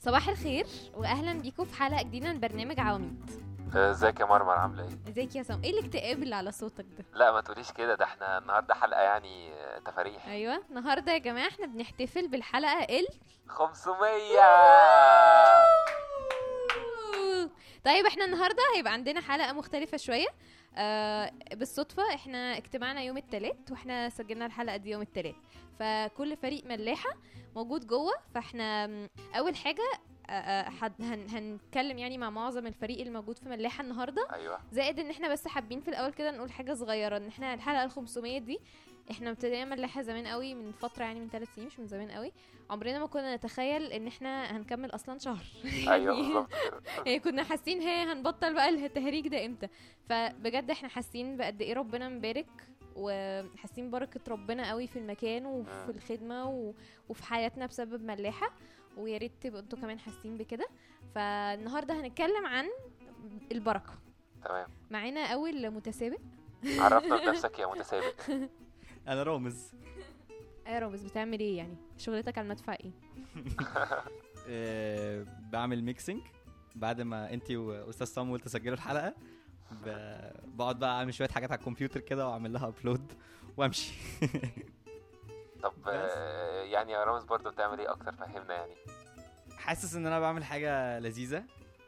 صباح الخير واهلا بيكم في حلقه جديده من برنامج عواميد ازيك يا مرمر عامله ايه ازيك يا سام ايه الاكتئاب اللي على صوتك ده لا ما تقوليش كده ده احنا النهارده حلقه يعني تفاريح ايوه النهارده يا جماعه احنا بنحتفل بالحلقه ال 500 طيب احنا النهارده هيبقى عندنا حلقه مختلفه شويه آه بالصدفه احنا اجتماعنا يوم الثلاث واحنا سجلنا الحلقه دي يوم الثلاث فكل فريق ملاحه موجود جوه فاحنا م، اول حاجه آه، آه، حد- هن هنتكلم يعني مع معظم الفريق اللي موجود في ملاحه النهارده ايوه زائد ان احنا بس حابين في الاول كده نقول حاجه صغيره ان احنا الحلقه ال 500 دي احنا ابتدينا ملاحه زمان قوي من فتره يعني من ثلاث سنين مش من زمان قوي عمرنا ما كنا نتخيل ان احنا هنكمل اصلا شهر ايوه بالظبط كده يعني كنا حاسين هي هنبطل بقى التهريج ده امتى فبجد احنا حاسين بقد ايه ربنا مبارك وحاسين بركة ربنا قوي في المكان وفي الخدمة و... وفي حياتنا بسبب ملاحة ويا ريت تبقوا انتوا كمان حاسين بكده فالنهارده هنتكلم عن البركة تمام معانا اول متسابق عرفنا بنفسك يا متسابق انا رامز يا رامز بتعمل ايه يعني شغلتك على المدفع ايه أه بعمل ميكسينج بعد ما انتي واستاذ صامويل تسجلوا الحلقه ب- بقعد بقى اعمل شويه حاجات على الكمبيوتر كده واعمل لها ابلود وامشي طب بس. آه، يعني يا رامز برضو بتعمل ايه اكتر فهمنا يعني حاسس ان انا بعمل حاجه لذيذه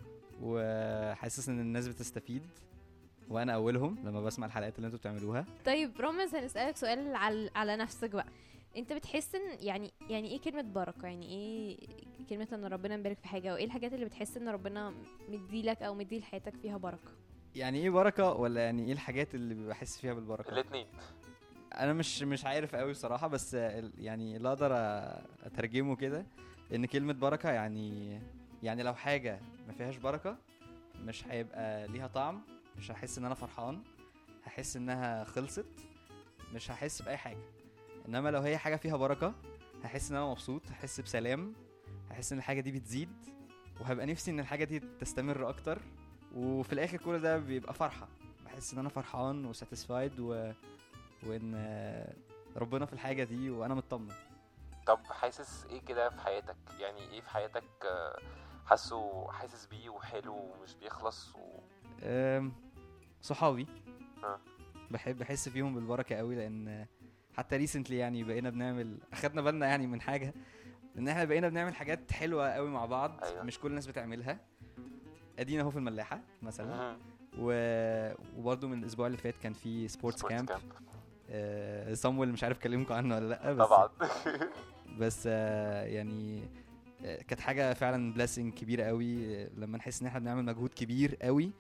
وحاسس ان الناس بتستفيد وانا اولهم لما بسمع الحلقات اللي انتوا بتعملوها طيب رامز هنسألك سؤال على على نفسك بقى انت بتحس ان يعني يعني ايه كلمة بركة يعني ايه كلمة ان ربنا مبارك في حاجة وايه الحاجات اللي بتحس ان ربنا مديلك او مدي لحياتك فيها بركة يعني ايه بركه ولا يعني ايه الحاجات اللي بحس فيها بالبركه الاثنين انا مش مش عارف قوي بصراحه بس ال- يعني اللي اقدر أ- اترجمه كده ان كلمه بركه يعني يعني لو حاجه ما فيهاش بركه مش هيبقى ليها طعم مش هحس ان انا فرحان هحس انها خلصت مش هحس باي حاجه انما لو هي حاجه فيها بركه هحس ان انا مبسوط هحس بسلام هحس ان الحاجه دي بتزيد وهبقى نفسي ان الحاجه دي تستمر اكتر وفي الاخر كل ده بيبقى فرحه بحس ان انا فرحان وساتيسفايد و... وان آه، ربنا في الحاجه دي وانا مطمن طب حاسس ايه كده في حياتك يعني ايه في حياتك آه، حاسه حاسس بيه وحلو ومش بيخلص و... أم، صحابي آه. بحب بحس فيهم بالبركه قوي لان حتى ريسنتلي يعني بقينا بنعمل اخدنا بالنا يعني من حاجه ان احنا بقينا بنعمل حاجات حلوه قوي مع بعض أيوة. مش كل الناس بتعملها ادينا اهو في الملاحه مثلا مهم. و... وبرده من الاسبوع اللي فات كان في سبورتس سبورتس كامب كامب. آه صامويل مش عارف كلمكم عنه ولا لا بس طبعا بس آه، يعني آه، كانت حاجه فعلا بلاسنج كبيره قوي آه، لما نحس ان احنا بنعمل مجهود كبير قوي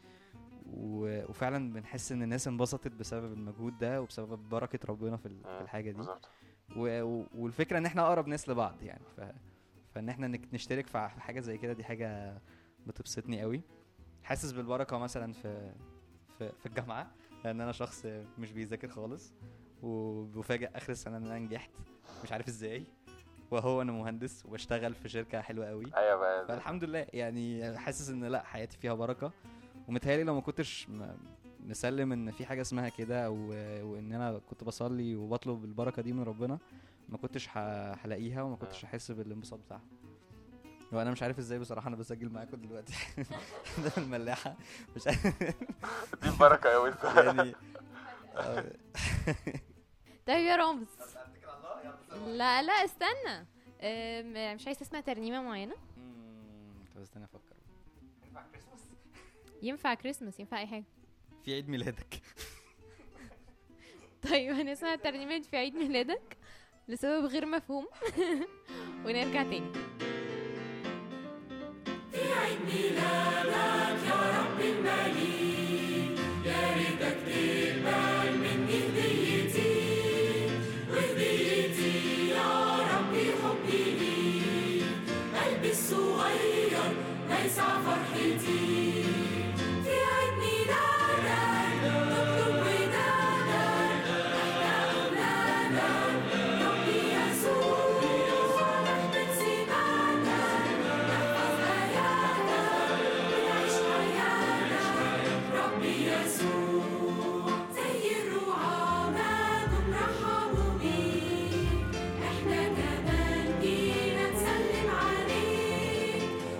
و- وفعلا بنحس ان الناس انبسطت بسبب المجهود ده وبسبب بركه ربنا في ال- في الحاجه دي بالظبط و- و- والفكره ان احنا اقرب ناس لبعض يعني ف... فان احنا نك- نشترك في في حاجه زي كده دي حاجه بتبسطني قوي حاسس بالبركه مثلا في في, في الجامعه لان انا شخص مش بيذاكر خالص وبفاجئ اخر السنه ان انا نجحت مش عارف ازاي وهو انا مهندس وبشتغل في شركه حلوه قوي ايوه بقى فالحمد لله يعني حاسس ان لا حياتي فيها بركه ومتهيألي لو ما كنتش م- مسلم ان في حاجه اسمها كده و- وان انا كنت بصلي وبطلب البركه دي من ربنا ما كنتش ه- هلاقيها وما كنتش هحس بالانبساط بتاعها وانا مش عارف ازاي بصراحه انا بسجل معاكم دلوقتي ده الملاحه مش عارف دي بركه يا وز يعني آه، طيب يا رامز لا لا استنى أم، مش عايز تسمع ترنيمة معينة مم، طب استنى افكر ينفع كريسمس ينفع اي حاجة في عيد ميلادك طيب هنسمع ترنيمة في عيد ميلادك لسبب غير مفهوم ونرجع تاني قلبي الصغير ليس فرحتي في عيد ميلادك نطلب ودادك احنا اولادك ربي يسوع نحمد سماتك نحفظ اياتك ونعيش حياتك ربي يسوع زي الرعاة ما دم رحبوا بيك احنا كمان جينا نسلم عليك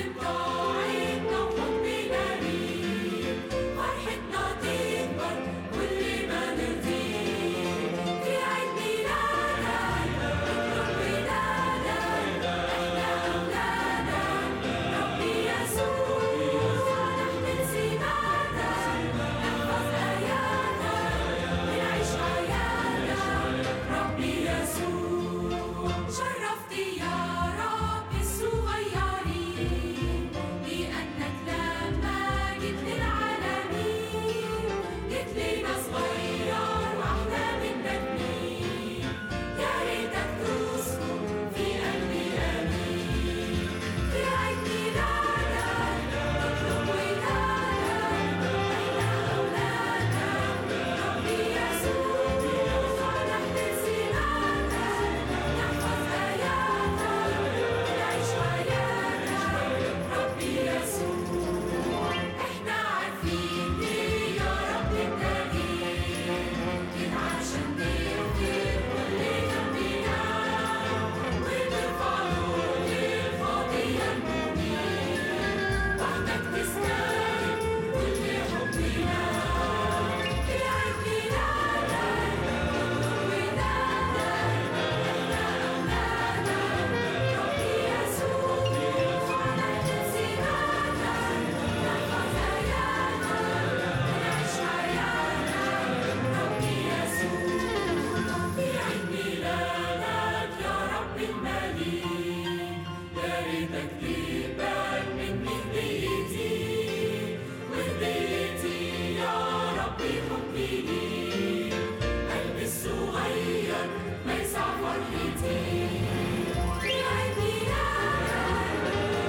نعلم طاعتنا وحبنا ليك فرحتنا تكبر كل ما نرضيك في عيد ميلادك نطلب ودادك احنا اولادك ربي يسوع نحمل سماتك نحفظ اياتك ونعيش حياتك ربي يسوع شرفت يا رب الصغيرين لأنك لما جيت للعالمين جيت لنا صغير وأحلى منك مين يا ريتك تسكن في قلبي أمين في عيد ميلادك نطلب ودادك احنا أولادك ربي يسوع نحمل سماتك نحفظ آياتك ونعيش حياتك ربي يسوع احنا عارفين ليه يا رب انت جيت جيت عشان تغفر كل ذنبنا وترفع نور الخطية المؤمن وحدك تستاهل كل حبنا في عيد ميلادك نطلب ودادك احنا أولادك ربي يسوع نحمل سماتك نحفظ آياتك ونعيش حياتك ربي يسوع في عيد ميلادك يا رب المليك يا ريتك تقبل مني هديتي وهديتي يا ربي حبي ليك قلبي الصغير ما يسع فرحتي في عيد ميلادك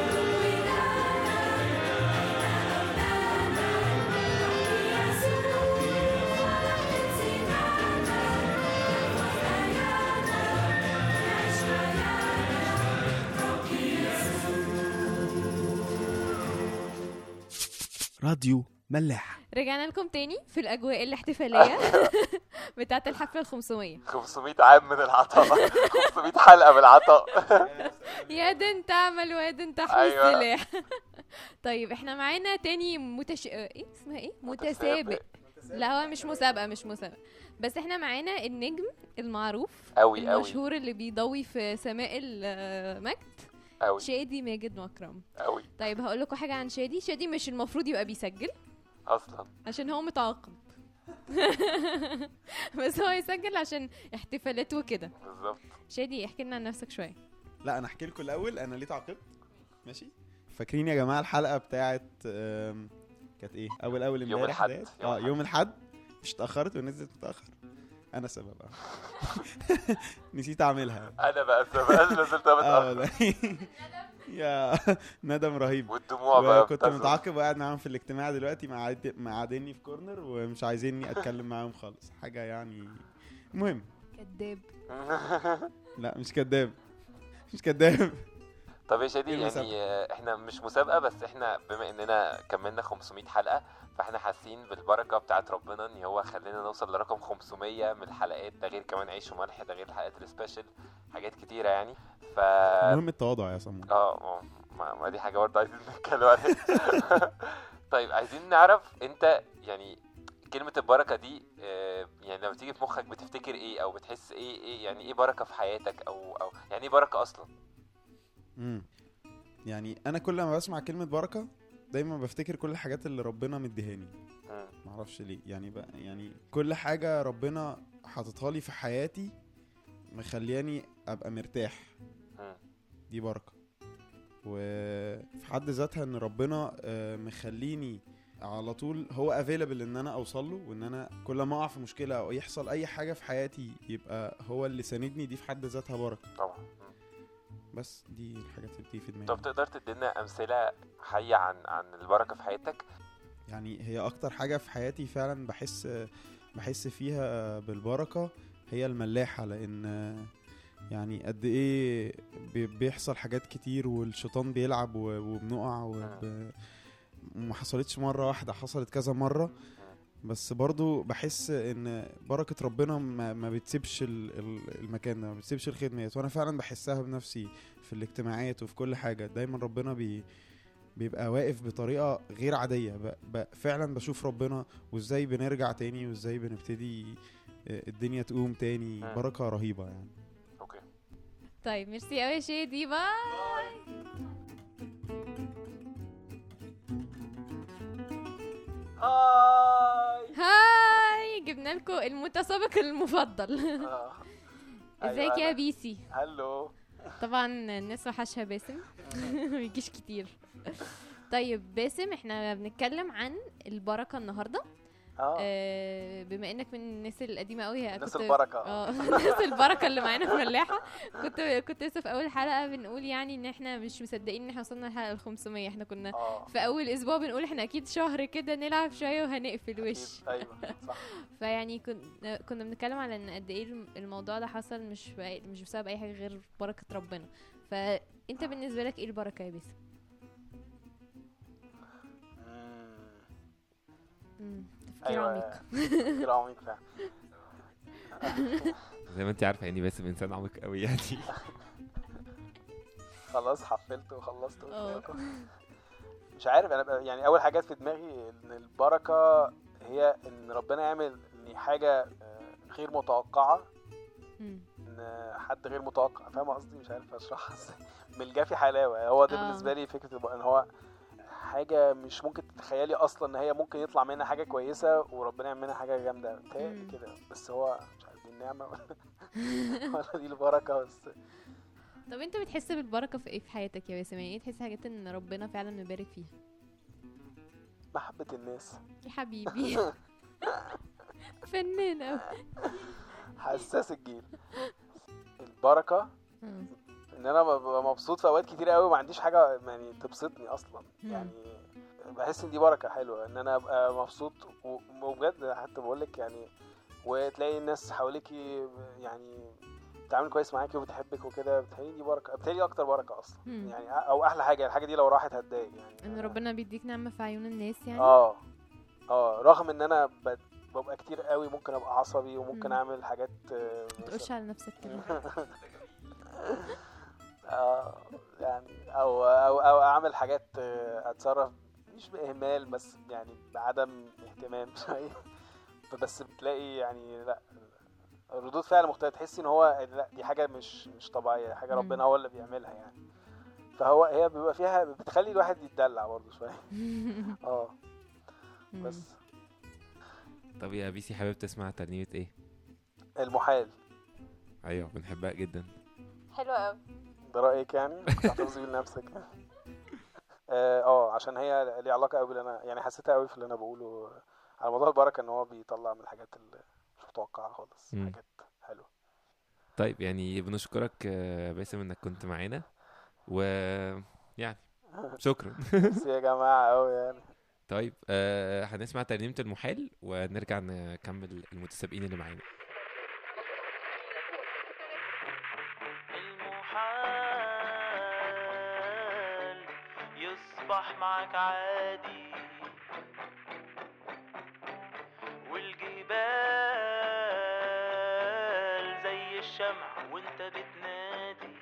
ولادك احنا اولادك ربي يسوع نحمل سماتك نحفظ اياتك ونعيش حياتك ربي يسوع راديو ملاح رجعنا لكم تاني في الاجواء الاحتفاليه بتاعه الحفله ال 500 500 عام من العطاء 500 حلقه من العطاء يا ده انت اعمل ويا ده انت احمل أيوة. سلاح طيب احنا معانا تاني متش... اه، ايه اسمها ايه متسابق لا هو مش مسابقه مش مسابقه بس احنا معانا النجم المعروف قوي قوي المشهور اللي بيضوي في سماء المجد قوي شادي ماجد مكرم قوي طيب هقول لكم حاجه عن شادي شادي مش المفروض يبقى بيسجل اصلا عشان هو متعاقب بس هو يسجل عشان احتفالات وكده بالظبط شادي احكي لنا عن نفسك شويه لا انا احكي لكم الاول انا ليه تعاقبت ماشي فاكرين يا جماعه الحلقه بتاعت آم، كانت ايه اول اول يوم امبارح الأحد، ديت؟ يوم اه الأحد. يوم الاحد مش اتاخرت ونزلت متاخر انا سبب اه نسيت اعملها انا بقى السبب انا نزلت اه متاخر والله يا ندم رهيب والدموع بقى وكنت بتنزل. متعاقب وقاعد معاهم في الاجتماع دلوقتي معاد- معادني في كورنر ومش عايزيني اتكلم معاهم خالص حاجه يعني المهم كداب لا مش كداب مش كداب طب يا شادي إيه المسابقة؟ يعني آه، احنا مش مسابقة بس احنا بما اننا كملنا 500 حلقة فاحنا حاسين بالبركة بتاعت ربنا ان هو خلينا نوصل لرقم 500 من الحلقات ده غير كمان عيش وملح ده غير الحلقات السبيشال حاجات كتيرة يعني ف المهم التواضع يا صمون اه ما, ما دي حاجة برضه عايزين نتكلم عليها طيب عايزين نعرف انت يعني كلمة البركة دي آه، يعني لما تيجي في مخك بتفتكر ايه او بتحس ايه ايه يعني ايه بركة في حياتك او او يعني ايه بركة اصلا امم يعني انا كل ما بسمع كلمه بركه دايما بفتكر كل الحاجات اللي ربنا مديهاني مم. معرفش ليه يعني بقى يعني كل حاجه ربنا حاططها لي في حياتي مخلياني ابقى مرتاح مم. دي بركه وفي حد ذاتها ان ربنا آه، مخليني على طول هو افيلبل ان انا اوصل له وان انا كل ما اقع في مشكله او يحصل اي حاجه في حياتي يبقى هو اللي ساندني دي في حد ذاتها بركه طبعا مم. بس دي الحاجات اللي بتيجي في دماغي طب تقدر تدينا امثله حيه عن عن البركه في حياتك يعني هي اكتر حاجه في حياتي فعلا بحس بحس فيها بالبركه هي الملاحه لان يعني قد ايه بي- بيحصل حاجات كتير والشيطان بيلعب و- وبنقع وب... ما حصلتش مره واحده حصلت كذا مره بس برضو بحس ان بركه ربنا ما, ما بتسيبش ال- ال- المكان ده ما بتسيبش الخدمات وانا فعلا بحسها بنفسي في الاجتماعات وفي كل حاجه دايما ربنا بي بيبقى واقف بطريقه غير عاديه ب... ب... فعلا بشوف ربنا وازاي بنرجع تاني وازاي بنبتدي آه، الدنيا تقوم تاني مم. بركه رهيبه يعني اوكي طيب ميرسي قوي يا شادي باي هاي هاي جبنا لكم المتسابق المفضل آه. ازيك أيوة يا أنا. بيسي هلو طبعا الناس وحشها باسم ما بيجيش كتير طيب باسم احنا بنتكلم عن البركه النهارده اه آه بما انك من الناس القديمه قوي الناس كنت- البركة. اه الناس البركه اللي معانا في ملاحه كنت كنت لسه في اول حلقه بنقول يعني ان احنا مش مصدقين ان احنا وصلنا الحلقه ال 500 احنا كنا اه في اول اسبوع بنقول احنا اكيد شهر كده نلعب شويه وهنقفل وش أكيد. ايوه صح فيعني كنا كنا بنتكلم على ان قد ايه الم- الموضوع ده حصل مش بأي مش بسبب اي حاجه غير بركه ربنا فانت بالنسبه لك ايه البركه يا باسم مم. مم، تفكير ايوه عميق تفكير عميق فعلا زي ما انت عارفه يعني باسم انسان عميق قوي يعني خلاص حفلت وخلصت اه. وقلت لكم. مش عارف انا بقى- يعني اول حاجه جت في دماغي ان البركه هي ان ربنا يعمل ان حاجه آه، غير متوقعه مم. ان حد غير متوقع فاهم قصدي مش عارف اشرحها ازاي من الجافي حلاوه هو ده اه. بالنسبه لي فكره الب- ان هو حاجه مش ممكن تتخيلي اصلا ان هي ممكن يطلع منها حاجه كويسه وربنا يعمل منها حاجه جامده متهيألي مم. كده بس هو مش عارف دي النعمه ولا ولا دي البركه بس طب انت بتحس بالبركه في ايه في حياتك يا باسم يعني ايه تحس حاجات ان ربنا فعلا مبارك فيها محبه الناس يا حبيبي فنان اوي حساس الجيل البركه مم. ان انا ببقى مبسوط في اوقات كتير قوي ما عنديش حاجه يعني تبسطني اصلا مم. يعني بحس ان دي بركه حلوه ان انا ابقى مبسوط و- وبجد حتى بقول لك يعني وتلاقي الناس حواليكي يعني بتتعامل كويس معاكي وبتحبك وكده بتهيألي دي بركه بتهيألي اكتر بركه اصلا مم. يعني او احلى حاجه الحاجه دي لو راحت هتضايق يعني ان ربنا بيديك نعمه في عيون الناس يعني اه اه رغم ان انا ب- ببقى كتير قوي ممكن ابقى عصبي وممكن مم. اعمل حاجات آه، ما تقولش على نفسك كده اه يعني او او او اعمل حاجات آه، اتصرف مش باهمال بس يعني بعدم اهتمام شويه بس بتلاقي يعني لا ردود فعل مختلفه تحسي ان هو لا دي حاجه مش مش طبيعيه حاجه مم. ربنا هو اللي بيعملها يعني فهو هي بيبقى فيها بتخلي الواحد يتدلع برضه شويه اه مم. بس طب يا بيسي حابب تسمع ترنيمه ايه المحال ايوه بنحبها جدا حلوه قوي ده رايك يعني كنت هترضي لنفسك اه آه، عشان هي ليها علاقه قوي باللي انا يعني حسيتها قوي في اللي انا بقوله على موضوع البركه ان هو بيطلع من الحاجات اللي مش متوقعه خالص مم. حاجات حلوه طيب يعني بنشكرك آه، باسم انك كنت معانا و يعني شكرا بس يا جماعه قوي يعني طيب آه هنسمع ترنيمه المحال ونرجع نكمل المتسابقين اللي معانا المحال يصبح معك عادي والجبال زي الشمع وانت بتنادي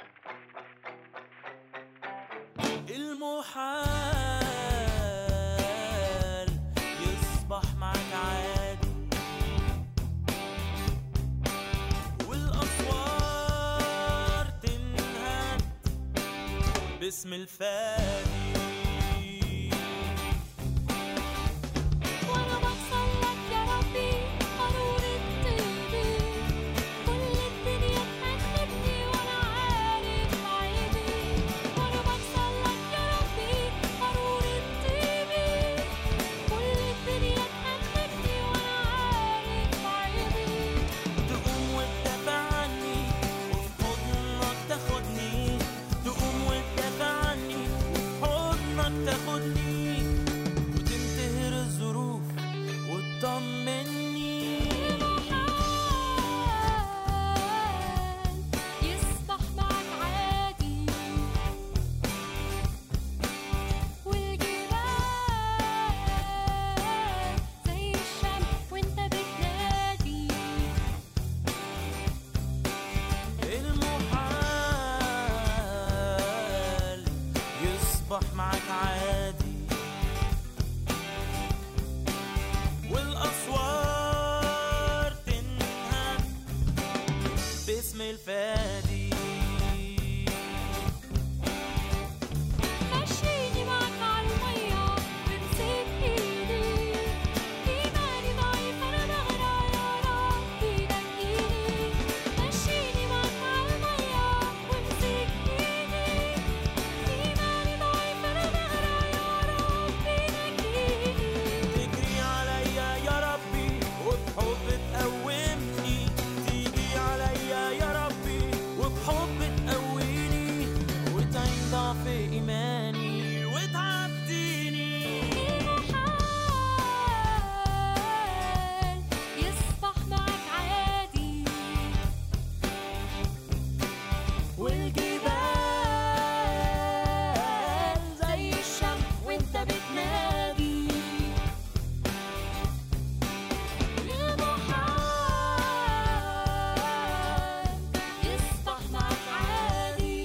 المحال يصبح معك عادي والأسوار تنهد باسم الفادي وانا بوصل لك يا ربي قارورة طيبي كل الدنيا تأخذني وانا عارف عيبي وانا بوصل لك يا ربي قارورة طيبي كل الدنيا تأخذني وانا عارف عيبي تقوم وتدافع عني وفي حضنك تاخدني تقوم وتدافع عني وفي يصبح معك عادي والأسوار تنهد باسم الفادي مشيني معك عالمية بمسك ايدي ايماني ضعيف انا بغرق يا ربي نجيني مشيني معك عالمية وامسك ايدي ايماني ضعيف انا بغرق يا ربي نجيني تجري عليا يا ربي وبحب تقومني تيجي عليا يا ربي وبحب تقويني وتعين ضعف إيماني وتعديني المحال يصبح معك عادي والجبال زي الشمس وانت بتنادي المحال يصبح معك عادي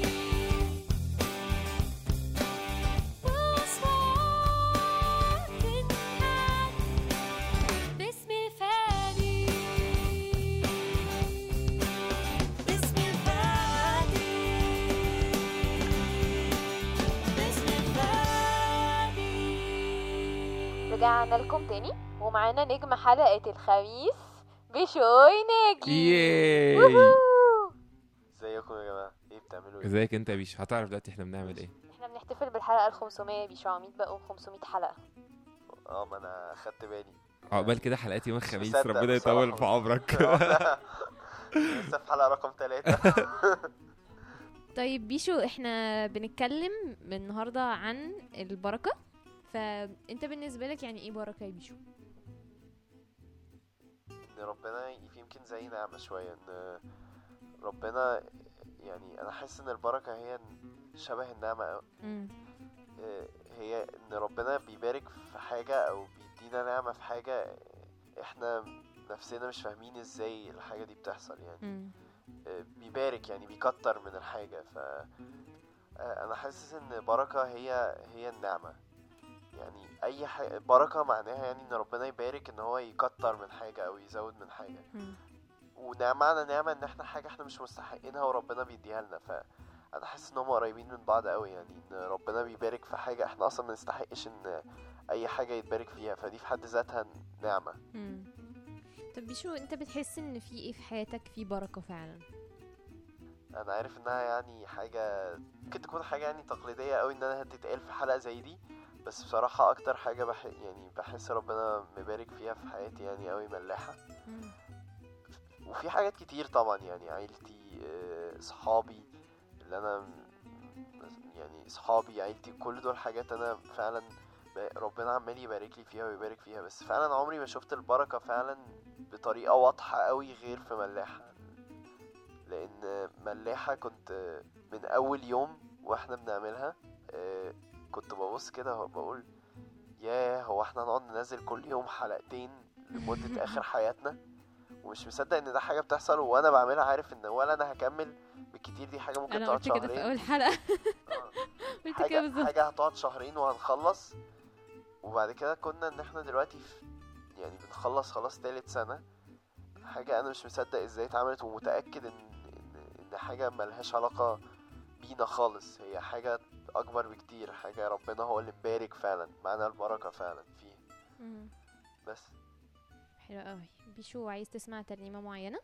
وأصوات تنهد باسم الفادي باسم الفادي باسم الفادي رجعنا لكم تاني ومعانا نجم حلقة الخميس بشوي ناجي ياي ووهو. ازيكم يا جماعه ايه بتعملوا ايه ازيك انت يا بيش هتعرف دلوقتي احنا بنعمل ايه احنا بنحتفل بالحلقة ال 500 بيشو عميد بقوا 500 حلقة اه ما انا خدت بالي عقبال كده حلقات يوم الخميس مصدق ربنا يطول بصراحة. في عمرك لسه في حلقه رقم ثلاثة طيب بيشو احنا بنتكلم النهاردة عن البركة فانت بالنسبة لك يعني ايه بركة يا بيشو؟ ان ربنا ي- يمكن زي نعمة شوية ان ربنا يعني انا حاسس ان البركة هي شبه النعمة أوي. مم. آه، هي ان ربنا بيبارك في حاجة او بيدينا نعمة في حاجة احنا نفسنا مش فاهمين ازاي الحاجة دي بتحصل يعني مم. آه، بيبارك يعني بيكتر من الحاجة ف آه، انا حاسس ان بركة هي هي النعمة يعني اي حاجة بركة معناها يعني ان ربنا يبارك ان هو يكتر من حاجة او يزود من حاجة مم. ونعمة نعمة ان احنا حاجة احنا مش مستحقينها وربنا بيديها لنا فانا حاسس ان هم قريبين من بعض قوي يعني ان ربنا بيبارك في حاجة احنا اصلا ما نستحقش ان اي حاجة يتبارك فيها فدي في حد ذاتها نعمة مم. طب بيشو انت بتحس ان في ايه في حياتك في بركة فعلا؟ انا عارف انها يعني حاجة ممكن تكون حاجة يعني تقليدية قوي ان انا تتقال في حلقة زي دي بس بصراحة اكتر حاجة بح يعني بحس ربنا مبارك فيها في حياتي يعني قوي ملاحة مم. وفي حاجات كتير طبعا يعني عيلتي آه، صحابي اللي انا م- يعني صحابي عيلتي كل دول حاجات انا فعلا ب- ربنا عمال يبارك لي فيها ويبارك فيها بس فعلا عمري ما شفت البركة فعلا بطريقة واضحة قوي غير في ملاحة لان ملاحة كنت من اول يوم واحنا بنعملها آه، كنت ببص كده بقول ياه هو احنا هنقعد ننزل كل يوم حلقتين لمدة اخر حياتنا ومش مصدق ان ده حاجه بتحصل وانا بعملها عارف ان ولا انا هكمل بالكتير دي حاجه ممكن انا تقعد قلت كده في شهرين اول حلقة آه. قلت كده حاجه بالظبط حاجه هتقعد شهرين وهنخلص وبعد كده كنا ان احنا دلوقتي في يعني بنخلص خلاص تالت سنه حاجه انا مش مصدق ازاي اتعملت ومتاكد ان ان, إن حاجه ملهاش علاقه بينا خالص هي حاجه اكبر بكتير حاجه ربنا هو اللي مبارك فعلا معانا البركه فعلا فيه مم. بس حلو قوي بيشو عايز تسمع ترنيمة معينة؟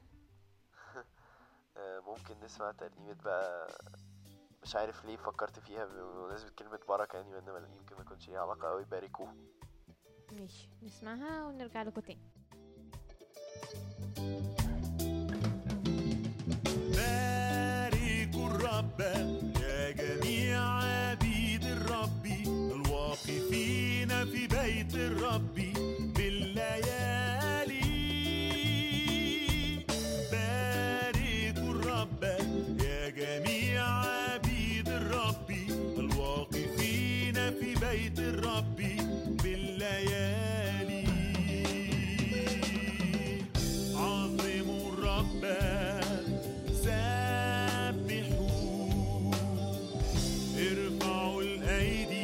آه، ممكن نسمع ترنيمة بقى مش عارف ليه فكرت فيها بمناسبة كلمة بركة يعني وإن ما- يمكن ما يكونش ليها علاقة أوي باركوه ماشي نسمعها ونرجع لكم تاني باركوا الرب يا جميع عبيد الرب الواقفين في بيت الرب بالليالي باركوا الرب يا جميع عبيد الرب الواقفين في بيت الرب بالليالي عظموا الرب سبحوا ارفعوا الايدي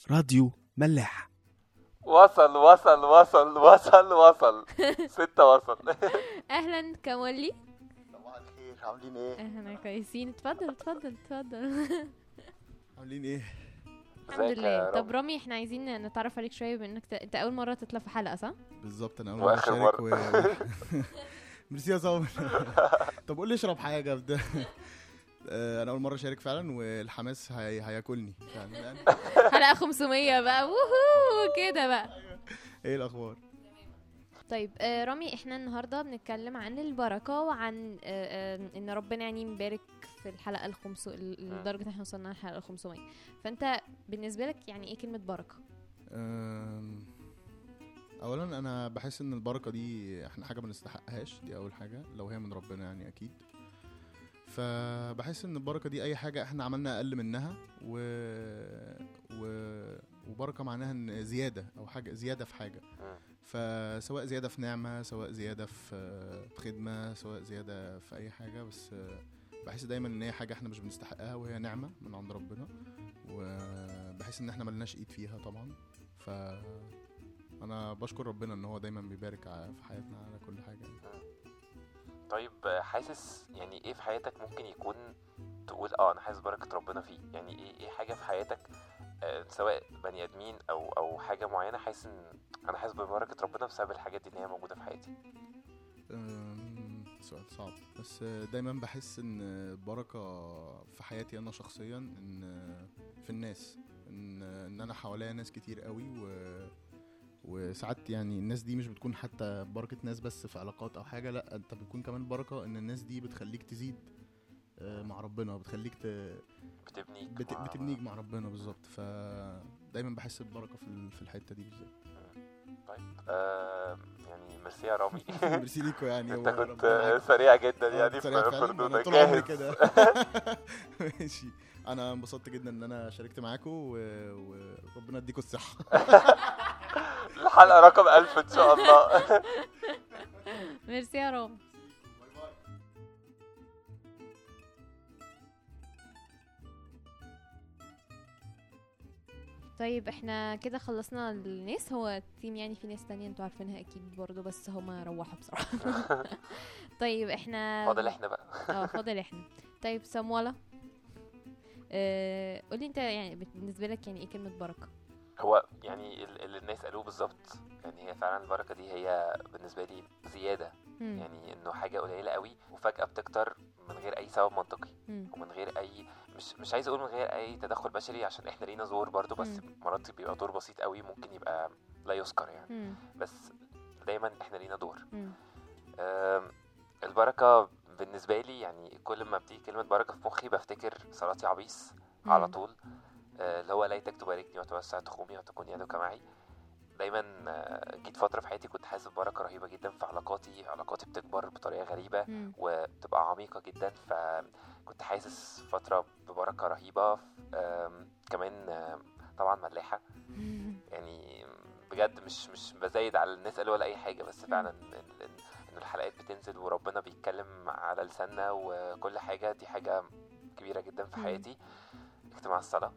راديو ملاح وصل وصل وصل وصل وصل ستة وصل اهلا كمولي صباح الخير عاملين ايه؟ احنا كويسين اتفضل اتفضل اتفضل عاملين ايه الحمد ازيك لله يا طب رب رامي احنا عايزين نتعرف عليك شويه بانك ت... انت اول مره تطلع في حلقه صح بالظبط انا اول وآخر مره اشارك و... ميرسي يا صابر طب قول لي اشرب حاجه بده آه، انا اول مره اشارك فعلا والحماس هي... هياكلني فعلا يعني حلقه 500 بقى ووهو كده بقى ايه الاخبار طيب آه رامي احنا النهارده بنتكلم عن البركه وعن آه آه ان ربنا يعني مبارك في الحلقه الخمس لدرجه ان احنا وصلنا للحلقه ال 500 فانت بالنسبه لك يعني ايه كلمه بركه أم، اولا انا بحس ان البركه دي احنا حاجه ما نستحقهاش دي اول حاجه لو هي من ربنا يعني اكيد فبحس ان البركه دي اي حاجه احنا عملنا اقل منها و... و... وبركه معناها ان زياده او حاجه زياده في حاجه مم. فسواء زياده في نعمه سواء زياده في في خدمه سواء زياده في اي حاجه بس بحس دايما ان هي حاجه احنا مش بنستحقها وهي نعمه من عند ربنا وبحس ان احنا ملناش ايد فيها طبعا ف انا بشكر ربنا ان هو دايما بيبارك ع- في حياتنا على كل حاجه يعني. طيب آه، حاسس يعني ايه في حياتك ممكن يكون تقول اه انا حاسس بركة ربنا فيه يعني ايه ايه حاجة في حياتك آه، سواء بني ادمين او او حاجة معينة حاسس ان انا حاسس ببركة ربنا بسبب الحاجات دي ان هي موجودة في حياتي أم، سؤال صعب بس دايما بحس ان البركه في حياتي انا شخصيا ان في الناس ان ان انا حواليا ناس كتير قوي و وساعات يعني الناس دي مش بتكون حتى بركة ناس بس في علاقات او حاجة لا انت بتكون كمان بركة ان الناس دي بتخليك تزيد آه، مع ربنا بتخليك ت... بتبنيك بت... مع- بتبنيك مع ربنا بالظبط فدايما بحس ببركة في ال- في الحتة دي بالذات طيب آه يعني ميرسي يا رامي ميرسي ليكوا يعني انت هو كنت ربنا معاكم. آه، سريع جدا آه، يعني في سريع في فعلاً، ردودك انا طول عمري جاهز كده ماشي انا انبسطت جدا ان انا شاركت معاكم و- وربنا يديكم الصحه الحلقة رقم 1000 ان شاء الله ميرسي يا رامي طيب احنا كده خلصنا الناس هو التيم يعني في ناس تانية انتوا عارفينها اكيد برضو بس هما روحوا بصراحة طيب احنا فاضل احنا بقى اه فاضل احنا طيب سمولا اه قولي انت يعني بالنسبة لك يعني ايه كلمة بركة هو يعني ال- اللي الناس قالوه بالظبط يعني هي فعلا البركة دي هي بالنسبة لي زيادة مم. يعني انه حاجة قليلة قوي وفجأة بتكتر من غير اي سبب منطقي مم. ومن غير اي مش مش عايز اقول من غير اي تدخل بشري عشان احنا لينا زور برضو بس مم. مرات بيبقى دور بسيط قوي ممكن يبقى لا يذكر يعني مم. بس دايما احنا لينا دور مم. أم، البركة بالنسبة لي يعني كل ما بتيجي كلمة بركة في مخي بفتكر صلاة عبيس على مم. طول آه، اللي هو ليتك تباركني وتوسع تخومي وتكون يدك معي دايما آه، جيت فترة في حياتي كنت حاسس ببركة رهيبة جدا في علاقاتي علاقاتي بتكبر بطريقة غريبة مم. وبتبقى عميقة جدا فكنت حاسس فترة ببركة رهيبة آم، كمان آم، طبعا ملاحة يعني بجد مش مش بزايد على الناس قالوا ولا اي حاجه بس فعلا ال- ال- انه الحلقات بتنزل وربنا بيتكلم على لساننا وكل حاجه دي حاجه كبيره جدا في مم. حياتي اجتماع الصلاه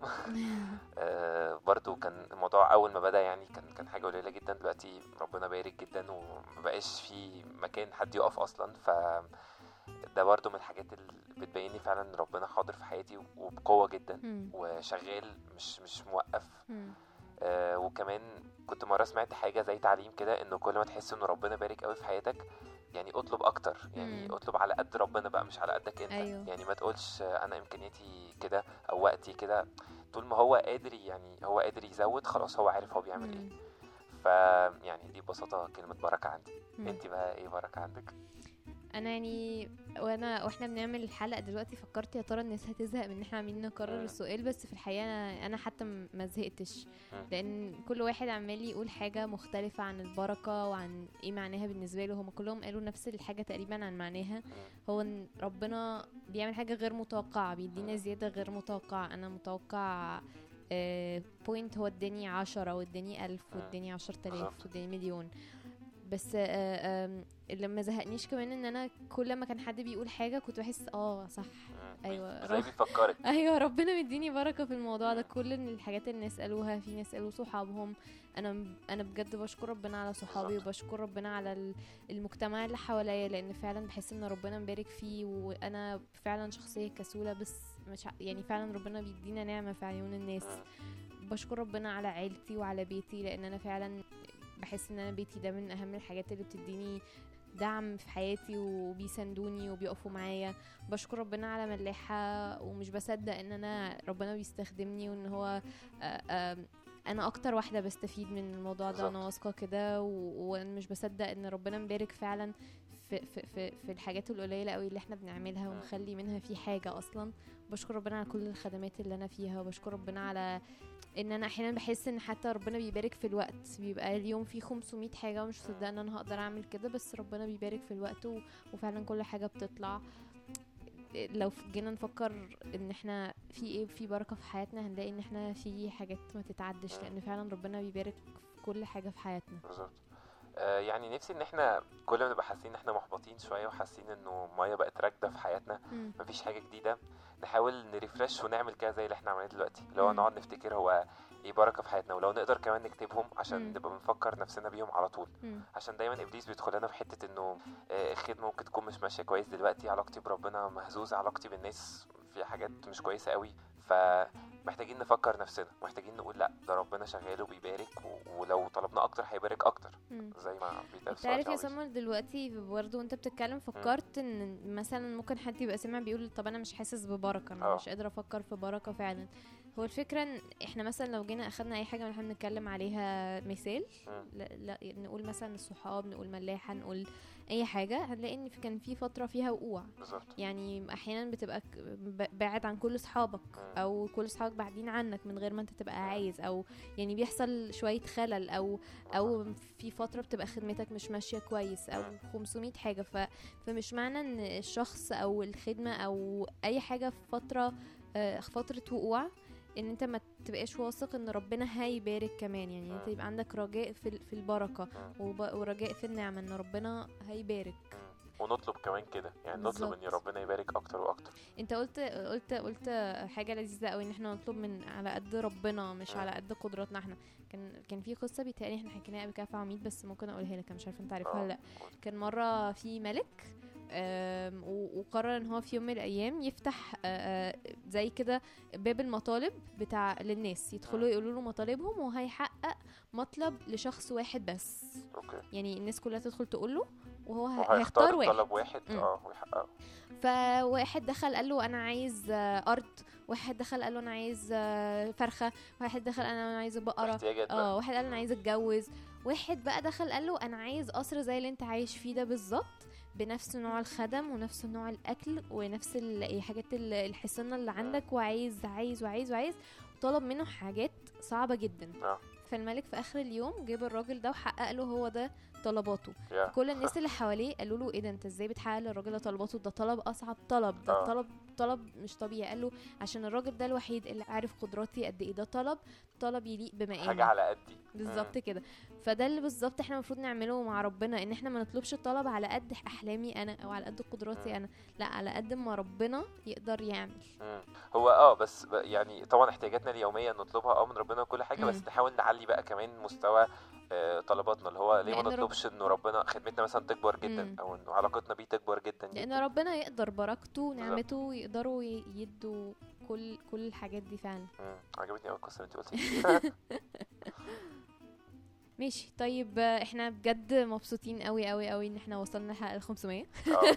آه، برضو كان الموضوع اول ما بدا يعني كان كان حاجه قليله جدا دلوقتي ربنا بارك جدا ومبقاش في مكان حد يقف اصلا ف ده برضو من الحاجات اللي بتبين لي فعلا ان ربنا حاضر في حياتي وبقوه جدا مم. وشغال مش مش موقف مم. آه وكمان كنت مره سمعت حاجه زي تعليم كده انه كل ما تحس ان ربنا بارك قوي في حياتك يعني اطلب اكتر يعني مم. اطلب على قد ربنا بقى مش على قدك انت أيوه. يعني ما تقولش آه، انا امكانياتي كده او وقتي كده طول ما هو قادر يعني هو قادر يزود خلاص هو عارف هو بيعمل ايه مم. ف يعني دي ببساطه كلمه بركه عندي مم. انت بقى ايه بركه عندك انا يعني وانا واحنا بنعمل الحلقه دلوقتي فكرت يا ترى الناس هتزهق من ان احنا عاملين نكرر مم. السؤال بس في الحقيقه انا انا حتى م- ما زهقتش مم. لان كل واحد عمال يقول حاجه مختلفه عن البركه وعن ايه معناها بالنسبه له هم كلهم قالوا نفس الحاجه تقريبا عن معناها هو ان ربنا بيعمل حاجه غير متوقعه بيدينا زياده غير متوقعه انا متوقع بوينت هو اداني عشرة واداني ألف مم. واداني عشرة آلاف بالظبط. واداني مليون بس آه، آم، اللي ما زهقنيش كمان ان انا كل ما كان حد بيقول حاجه كنت بحس اه صح مم. أيوة، بتلاقيه رب- بيفكرك ايوه ربنا مديني بركه في الموضوع ده كل إن الحاجات اللي الناس قالوها في ناس قالوا صحابهم انا انا بجد بشكر ربنا على صحابي بالظبط. وبشكر ربنا على ال- المجتمع اللي حواليا لان فعلا بحس ان ربنا مبارك فيه وانا فعلا شخصيه كسوله بس مش ع- يعني فعلا ربنا بيدينا نعمه في عيون الناس مم. بشكر ربنا على عيلتي وعلى بيتي لان انا فعلا بحس ان انا بيتي ده من اهم الحاجات اللي بتديني دعم في حياتي وبيساندوني وبيقفوا معايا بشكر ربنا على ملاحة ومش بصدق ان انا ربنا بيستخدمني وان هو آه، آم، انا اكتر واحدة بستفيد من الموضوع ده بالظبط. انا واثقة كده و- وانا مش بصدق ان ربنا مبارك فعلا في, في, في, في الحاجات القليلة قوي اللي احنا بنعملها ومخلي منها في حاجة اصلا بشكر ربنا على كل الخدمات اللي انا فيها وبشكر ربنا على ان انا احيانا بحس ان حتى ربنا بيبارك في الوقت بيبقى اليوم فيه 500 حاجه ومش مصدقه ان انا هقدر اعمل كده بس ربنا بيبارك في الوقت و... وفعلا كل حاجه بتطلع لو ف- جينا نفكر ان احنا في ايه في بركه في حياتنا هنلاقي ان احنا في حاجات ما تتعدش لان فعلا ربنا بيبارك في كل حاجه في حياتنا بالظبط آه، يعني نفسي ان احنا كل ما نبقى حاسين ان احنا محبطين شويه وحاسين انه الميه بقت راكده في حياتنا مم. مفيش حاجه جديده نحاول نريفرش ونعمل كده زي اللي احنا عملناه دلوقتي اللي هو مم. نقعد نفتكر هو ايه بركه في حياتنا ولو نقدر كمان نكتبهم عشان مم. نبقى بنفكر نفسنا بيهم على طول مم. عشان دايما ابليس بيدخل لنا في حته انه آه، الخدمه ممكن تكون مش ماشيه كويس دلوقتي علاقتي بربنا مهزوزه علاقتي بالناس في حاجات مش كويسه قوي فمحتاجين نفكر نفسنا محتاجين نقول لا ده ربنا شغال وبيبارك و- ولو طلبنا اكتر هيبارك اكتر مم. زي ما بيتقال في تعرف يا سؤال العويس. سمر دلوقتي برضه وانت بتتكلم فكرت ان مثلا ممكن حد يبقى سامع بيقول طب انا مش حاسس ببركه انا اه. مش قادره افكر في بركه فعلا هو الفكره ان احنا مثلا لو جينا اخدنا اي حاجه من اللي احنا بنتكلم عليها مثال مم. لا, لا نقول مثلا الصحاب نقول ملاحه نقول اي حاجه هنلاقي ان في- كان في فتره فيها وقوع بالظبط يعني احيانا بتبقى ك- ب- بعد عن كل اصحابك مم. او كل اصحابك بعدين عنك من غير ما انت تبقى عايز او يعني بيحصل شويه خلل او او في فتره بتبقى خدمتك مش ماشيه كويس او 500 حاجه ف... فمش معنى ان الشخص او الخدمه او اي حاجه في فتره آه، فتره وقوع ان انت ما تبقاش واثق ان ربنا هيبارك كمان يعني انت يبقى عندك رجاء في ال- في البركه وب- ورجاء في النعمه ان ربنا هيبارك ونطلب كمان كده يعني نطلب ان بالظبط. ربنا يبارك اكتر واكتر انت قلت قلت قلت حاجه لذيذه قوي ان احنا نطلب من على قد ربنا مش مم. على قد قدراتنا احنا كان كان في قصه بيتهيألي احنا حكيناها قبل كده في عميد بس ممكن اقولها لك أنا مش عارفه انت عارفها ولا لا كان مره في ملك آم، و- وقرر ان هو في يوم من الايام يفتح آه، آه، زي كده باب المطالب بتاع للناس يدخلوا يقولوا له مطالبهم وهيحقق مطلب لشخص واحد بس اوكي يعني الناس كلها تدخل تقول له وهو ه- وهيختار هيختار واحد طلب واحد مم. اه ويحققه فواحد دخل قال له انا عايز آه، ارض واحد دخل قال له انا عايز آه، فرخه واحد دخل قال له انا عايز بقره احتياجات اه بقى واحد قال انا عايز اتجوز واحد بقى دخل قال له انا عايز قصر زي اللي انت عايش فيه ده بالظبط بنفس نوع الخدم ونفس نوع الاكل ونفس ال- الحاجات ال- الحصانه اللي عندك وعايز عايز وعايز وعايز طلب منه حاجات صعبه جدا اه فالملك في اخر اليوم جاب الراجل ده وحقق له هو ده طلباته يا كل الناس اللي حواليه قالوا له ايه ده انت ازاي بتحقق للراجل ده طلباته ده طلب اصعب طلب ده آه. طلب طلب مش طبيعي قال له عشان الراجل ده الوحيد اللي عارف قدراتي قد ايه ده طلب طلب يليق بمقامي حاجه على قدي بالظبط كده فده اللي بالظبط احنا المفروض نعمله مع ربنا ان احنا ما نطلبش الطلب على قد احلامي انا او على قد قدراتي انا لا على قد ما ربنا يقدر يعمل مم. هو اه بس ب- يعني طبعا احتياجاتنا اليوميه نطلبها اه من ربنا وكل حاجه بس مم. نحاول نعلي بقى كمان مستوى آه، طلباتنا اللي هو ليه ما لأن رب- نطلبش انه ربنا خدمتنا مثلا تكبر جدا مم. او انه علاقتنا بيه تكبر جدا لان جدا ربنا يقدر بركته ونعمته يقدروا ي- يدوا كل كل الحاجات دي فعلا مم. عجبتني قوي القصه اللي انت قلتيها ماشي طيب آه، احنا بجد مبسوطين قوي قوي قوي ان احنا وصلنا الحلقه ال 500 اه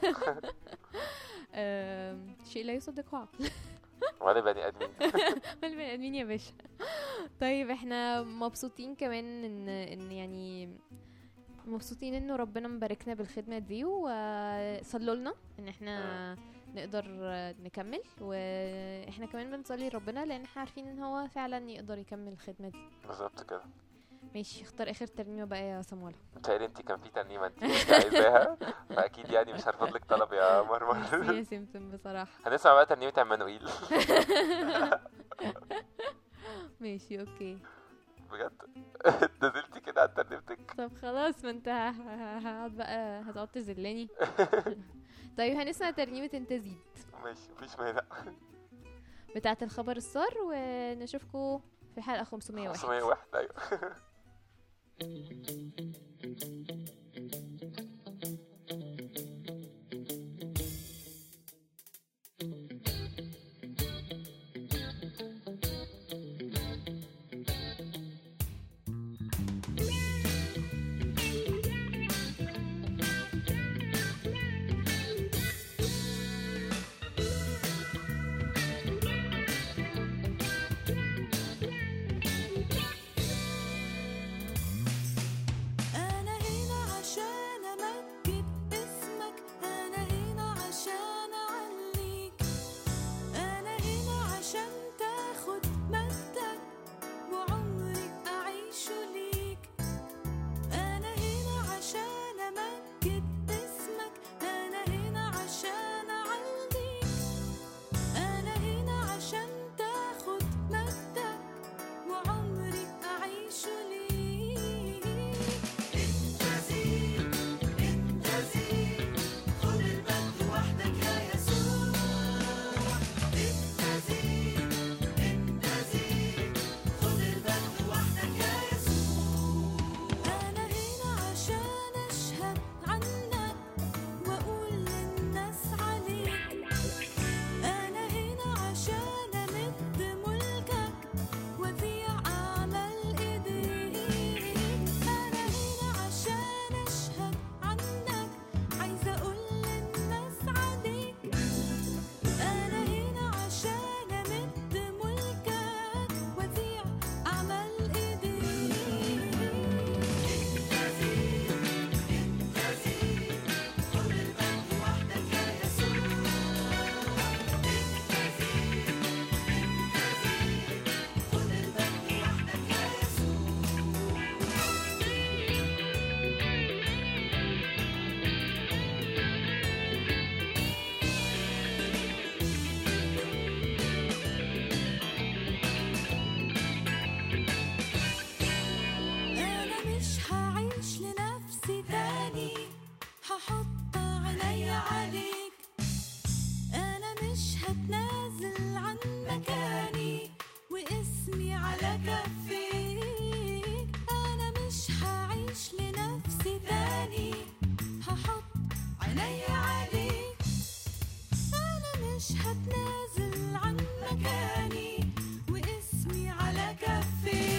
آم، شيء لا يصدقه عقل ولا بني ادمين البني ادمين يا باشا طيب احنا مبسوطين كمان ان ان يعني مبسوطين انه ربنا مباركنا بالخدمه دي وصلوا لنا ان احنا نقدر نكمل واحنا كمان بنصلي ربنا لان احنا عارفين ان هو فعلا يقدر يكمل الخدمه دي بالظبط كده ماشي اختار اخر ترنيمه بقى يا سموله متهيألي انت كان في ترنيمه انت كنت عايزاها فاكيد يعني مش هرفض لك طلب يا ميرسي مرمر يا سمسم بصراحه هنسمع بقى ترنيمه عمانويل ماشي اوكي بجد نزلتي كده على ترنيمتك طب خلاص ما انت ه- ه- هقعد بقى هتقعد تذلني طيب هنسمع ترنيمة انت زيد ماشي مفيش مانع بتاعة الخبر السار ونشوفكم في حلقة 501 501 ايوه أنا هنا عشان أمجد اسمك أنا هنا عشان أعليك أنا هنا عشان تاخد مجدك وعمري أعيشه ليك أنا هنا عشان أمجد اسمك أنا هنا عشان أعليك أنا هنا عشان تاخد مجدك وعمري أعيشه ليك انت زين انت زين خد المجد وحدك يا يسوع انت زين انت زين خد المجد وحدك يا يسوع انا هنا عشان اشهد عنك واقول للناس عليك انا هنا عشان امد ملكك وذيع اعمال ايديك انا هنا عشان اشهد عنك عايزه اقول للناس عليك انا هنا عشان امد ملكك وذيع اعمال ايديك انت زين انت زين خد المجد وحدك يا يسوع انت زين انت زين خد المجد وحدك يا يسوع أنا مش هعيش لنفسي تاني هحط عيني عليك أنا مش هتنازل عن مكاني واسمي على كفيك أنا مش هعيش لنفسي تاني هحط عيني عليك أنا مش هتنازل عن مكاني واسمي على كفيك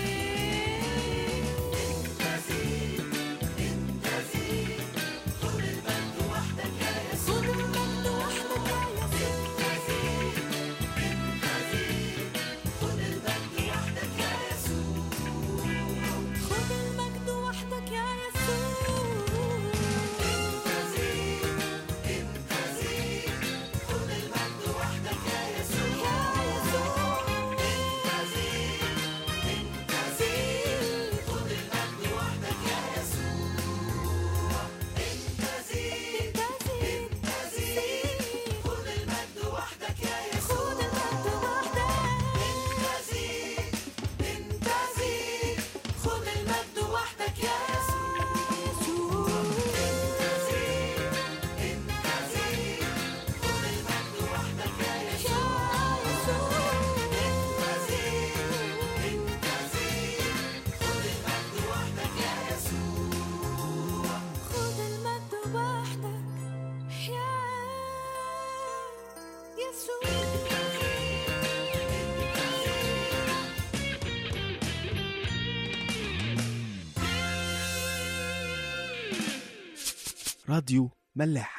انت زين انت زين خد المجد وحدك يا يسوع خد المجد وحدك يا يسوع انت زين انت زين خد المجد وحدك يا يسوع خد المجد وحدك يا يسوع انت زين انت زين خد المجد وحدك يا يسوع يا يسوع انت زين انت زين خد المجد وحدك يا يسوع انت زين انت زين انت زين خد المجد وحدك يا يسوع خد المجد وحدك انت زين انت زين خد المجد وحدك يا يسوع انت زين انت زين خد المجد وحدك يا يسوع انت زين انت زين خد المجد وحدك يا يسوع خد المجد وحدك يا يسوع راديو ملاح